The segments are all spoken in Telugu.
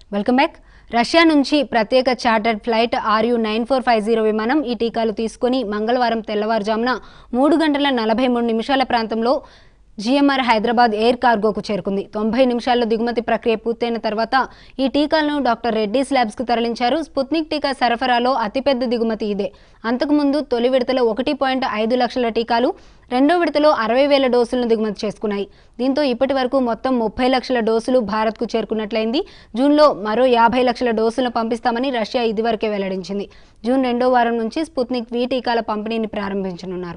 వెల్కమ్ బ్యాక్ రష్యా నుంచి ప్రత్యేక chartered flight R U nine four five zero విమానం ఈ టీకాలు తీసుకుని మంగళవారం తెల్లవారుజామున మూడు గంటల నలభై మూడు నిమిషాల ప్రాంతంలో జిఎంఆర్ హైదరాబాద్ ఎయిర్ కార్గోకు చేరుకుంది తొంభై నిమిషాల్లో దిగుమతి ప్రక్రియ పూర్తయిన తర్వాత ఈ టీకాలను డాక్టర్ రెడ్డీస్ ల్యాబ్స్కు తరలించారు స్పుత్నిక్ టీకా సరఫరాలో అతిపెద్ద దిగుమతి ఇదే అంతకుముందు తొలి విడతలో ఒకటి పాయింట్ ఐదు లక్షల టీకాలు రెండో విడతలో అరవై వేల డోసులను దిగుమతి చేసుకున్నాయి దీంతో ఇప్పటి వరకు మొత్తం ముప్పై లక్షల డోసులు భారత్కు చేరుకున్నట్లయింది జూన్లో మరో యాభై లక్షల డోసులను పంపిస్తామని రష్యా ఇదివరకే వెల్లడించింది జూన్ రెండో వారం నుంచి స్పుత్నిక్ వి టీకాల పంపిణీని ప్రారంభించనున్నారు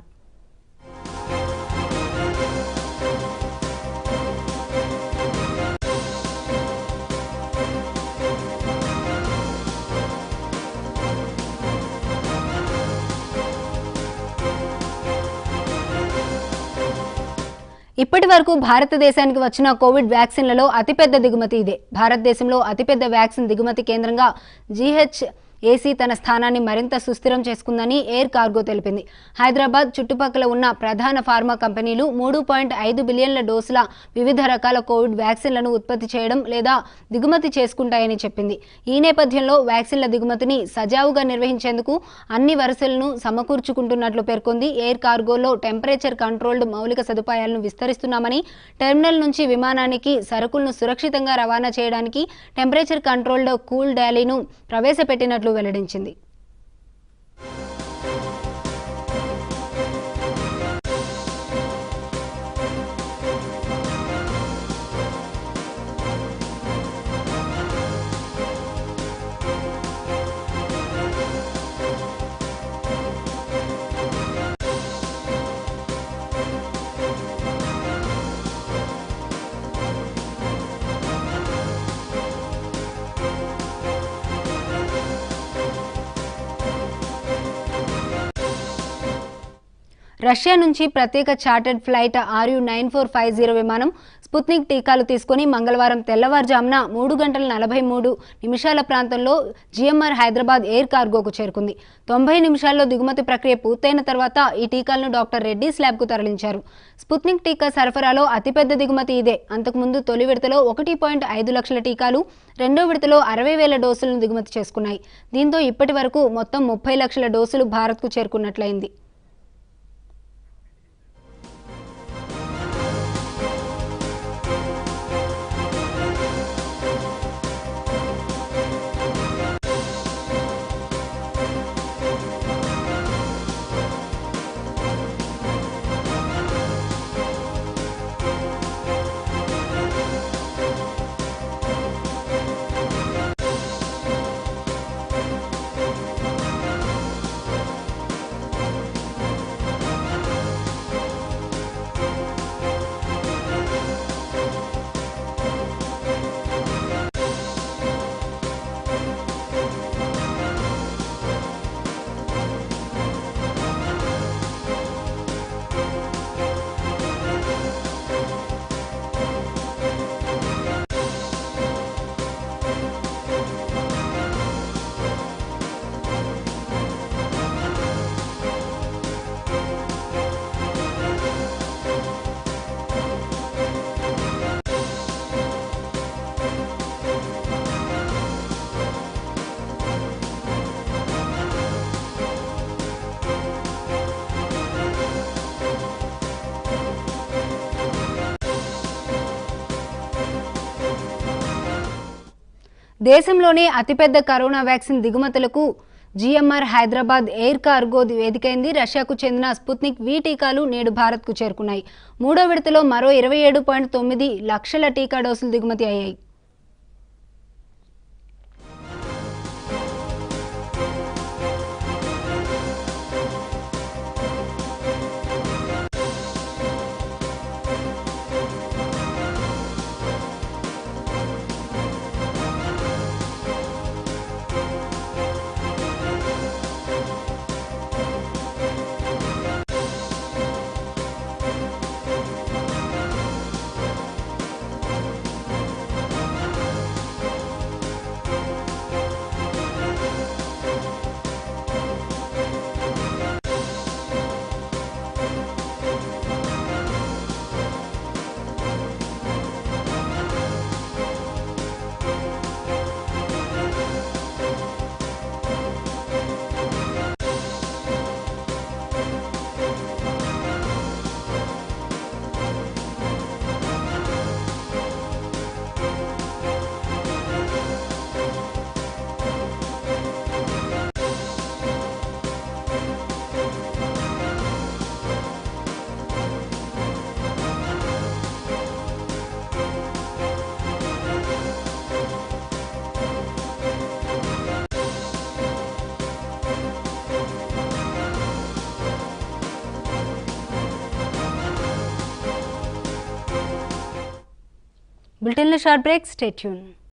ఇప్పటి వరకు భారతదేశానికి వచ్చిన కోవిడ్ వ్యాక్సిన్లలో అతిపెద్ద దిగుమతి ఇదే భారతదేశంలో అతిపెద్ద వ్యాక్సిన్ దిగుమతి కేంద్రంగా జీహెచ్ ఏసీ తన స్థానాన్ని మరింత సుస్థిరం చేసుకుందని ఎయిర్ కార్గో తెలిపింది హైదరాబాద్ చుట్టుపక్కల ఉన్న ప్రధాన ఫార్మా కంపెనీలు మూడు పాయింట్ ఐదు బిలియన్ల డోసుల వివిధ రకాల కోవిడ్ వ్యాక్సిన్లను ఉత్పత్తి చేయడం లేదా దిగుమతి చేసుకుంటాయని చెప్పింది ఈ నేపథ్యంలో వ్యాక్సిన్ల దిగుమతిని సజావుగా నిర్వహించేందుకు అన్ని వరుసలను సమకూర్చుకుంటున్నట్లు పేర్కొంది ఎయిర్ కార్గోలో టెంపరేచర్ కంట్రోల్డ్ మౌలిక సదుపాయాలను విస్తరిస్తున్నామని టెర్మినల్ నుంచి విమానానికి సరుకులను సురక్షితంగా రవాణా చేయడానికి టెంపరేచర్ కంట్రోల్డ్ కూల్ డ్యాలీను ప్రవేశపెట్టినట్లు వెల్లడించింది రష్యా నుంచి ప్రత్యేక chartered flight R U nine four five zero విమానం స్పుత్నిక్ టీకాలు తీసుకుని మంగళవారం తెల్లవారుజామున మూడు గంటల నలభై మూడు నిమిషాల ప్రాంతంలో జిఎంఆర్ హైదరాబాద్ ఎయిర్ కార్గోకు చేరుకుంది తొంభై నిమిషాల్లో దిగుమతి ప్రక్రియ పూర్తయిన తర్వాత ఈ టీకాలను డాక్టర్ రెడ్డీస్ ల్యాబ్కు తరలించారు స్పుత్నిక్ టీకా సరఫరాలో అతిపెద్ద దిగుమతి ఇదే అంతకుముందు తొలి విడతలో ఒకటి పాయింట్ ఐదు లక్షల టీకాలు రెండో విడతలో అరవై వేల డోసులను దిగుమతి చేసుకున్నాయి దీంతో ఇప్పటి వరకు మొత్తం ముప్పై లక్షల డోసులు భారత్కు చేరుకున్నట్లయింది దేశంలోనే అతిపెద్ద కరోనా వ్యాక్సిన్ దిగుమతులకు జిఎంఆర్ హైదరాబాద్ ఎయిర్ కార్గో వేదికైంది రష్యాకు చెందిన స్పుత్నిక్ వి టీకాలు నేడు భారత్కు చేరుకున్నాయి మూడో విడతలో మరో ఇరవై ఏడు పాయింట్ తొమ్మిది లక్షల టీకా డోసులు దిగుమతి అయ్యాయి బులెటిన్లో షార్ట్ బ్రేక్ స్టేట్యూన్